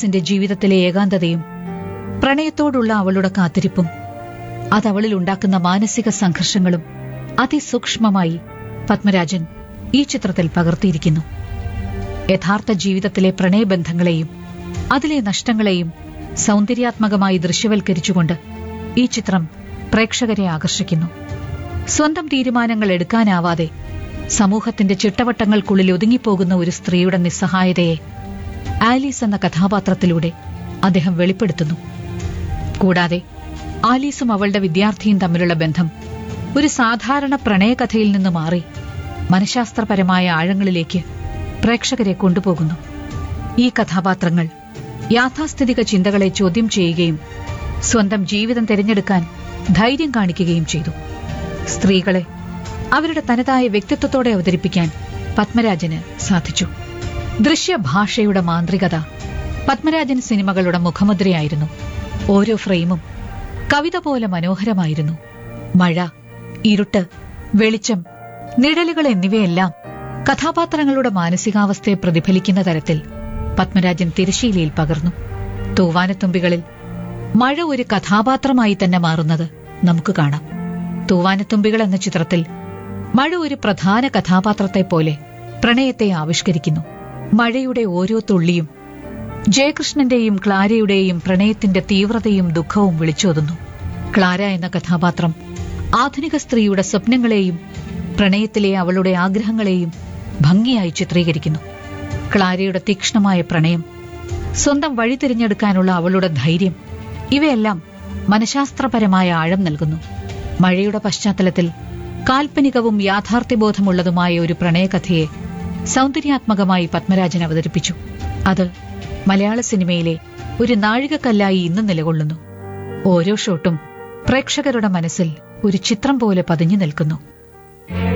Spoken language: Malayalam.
ആലീസിന്റെ ജീവിതത്തിലെ ഏകാന്തതയും പ്രണയത്തോടുള്ള അവളുടെ കാത്തിരിപ്പും അതവളിൽ ഉണ്ടാക്കുന്ന മാനസിക സംഘർഷങ്ങളും അതിസൂക്ഷ്മമായി പത്മരാജൻ ഈ ചിത്രത്തിൽ പകർത്തിയിരിക്കുന്നു യഥാർത്ഥ ജീവിതത്തിലെ പ്രണയബന്ധങ്ങളെയും അതിലെ നഷ്ടങ്ങളെയും സൗന്ദര്യാത്മകമായി ദൃശ്യവൽക്കരിച്ചുകൊണ്ട് ഈ ചിത്രം പ്രേക്ഷകരെ ആകർഷിക്കുന്നു സ്വന്തം തീരുമാനങ്ങൾ എടുക്കാനാവാതെ സമൂഹത്തിന്റെ ചിട്ടവട്ടങ്ങൾക്കുള്ളിൽ ഒതുങ്ങിപ്പോകുന്ന ഒരു സ്ത്രീയുടെ നിസ്സഹായതയെ ആലീസ് എന്ന കഥാപാത്രത്തിലൂടെ അദ്ദേഹം വെളിപ്പെടുത്തുന്നു കൂടാതെ ആലീസും അവളുടെ വിദ്യാർത്ഥിയും തമ്മിലുള്ള ബന്ധം ഒരു സാധാരണ പ്രണയകഥയിൽ നിന്ന് മാറി മനഃശാസ്ത്രപരമായ ആഴങ്ങളിലേക്ക് പ്രേക്ഷകരെ കൊണ്ടുപോകുന്നു ഈ കഥാപാത്രങ്ങൾ യാഥാസ്ഥിതിക ചിന്തകളെ ചോദ്യം ചെയ്യുകയും സ്വന്തം ജീവിതം തിരഞ്ഞെടുക്കാൻ ധൈര്യം കാണിക്കുകയും ചെയ്തു സ്ത്രീകളെ അവരുടെ തനതായ വ്യക്തിത്വത്തോടെ അവതരിപ്പിക്കാൻ പത്മരാജന് സാധിച്ചു ദൃശ്യഭാഷയുടെ മാന്ത്രികത പത്മരാജൻ സിനിമകളുടെ മുഖമുദ്രയായിരുന്നു ഓരോ ഫ്രെയിമും കവിത പോലെ മനോഹരമായിരുന്നു മഴ ഇരുട്ട് വെളിച്ചം നിഴലുകൾ എന്നിവയെല്ലാം കഥാപാത്രങ്ങളുടെ മാനസികാവസ്ഥയെ പ്രതിഫലിക്കുന്ന തരത്തിൽ പത്മരാജൻ തിരശീലയിൽ പകർന്നു തൂവാനത്തുമ്പികളിൽ മഴ ഒരു കഥാപാത്രമായി തന്നെ മാറുന്നത് നമുക്ക് കാണാം തൂവാനത്തുമ്പികൾ എന്ന ചിത്രത്തിൽ മഴ ഒരു പ്രധാന കഥാപാത്രത്തെ പോലെ പ്രണയത്തെ ആവിഷ്കരിക്കുന്നു മഴയുടെ ഓരോ തുള്ളിയും ജയകൃഷ്ണന്റെയും ക്ലാരയുടെയും പ്രണയത്തിന്റെ തീവ്രതയും ദുഃഖവും വിളിച്ചോതുന്നു ക്ലാര എന്ന കഥാപാത്രം ആധുനിക സ്ത്രീയുടെ സ്വപ്നങ്ങളെയും പ്രണയത്തിലെ അവളുടെ ആഗ്രഹങ്ങളെയും ഭംഗിയായി ചിത്രീകരിക്കുന്നു ക്ലാരയുടെ തീക്ഷ്ണമായ പ്രണയം സ്വന്തം വഴി തിരഞ്ഞെടുക്കാനുള്ള അവളുടെ ധൈര്യം ഇവയെല്ലാം മനഃശാസ്ത്രപരമായ ആഴം നൽകുന്നു മഴയുടെ പശ്ചാത്തലത്തിൽ കാൽപ്പനികവും യാഥാർത്ഥ്യബോധമുള്ളതുമായ ഒരു പ്രണയകഥയെ സൗന്ദര്യാത്മകമായി പത്മരാജൻ അവതരിപ്പിച്ചു അത് മലയാള സിനിമയിലെ ഒരു നാഴികക്കല്ലായി ഇന്ന് നിലകൊള്ളുന്നു ഓരോ ഷോട്ടും പ്രേക്ഷകരുടെ മനസ്സിൽ ഒരു ചിത്രം പോലെ പതിഞ്ഞു നിൽക്കുന്നു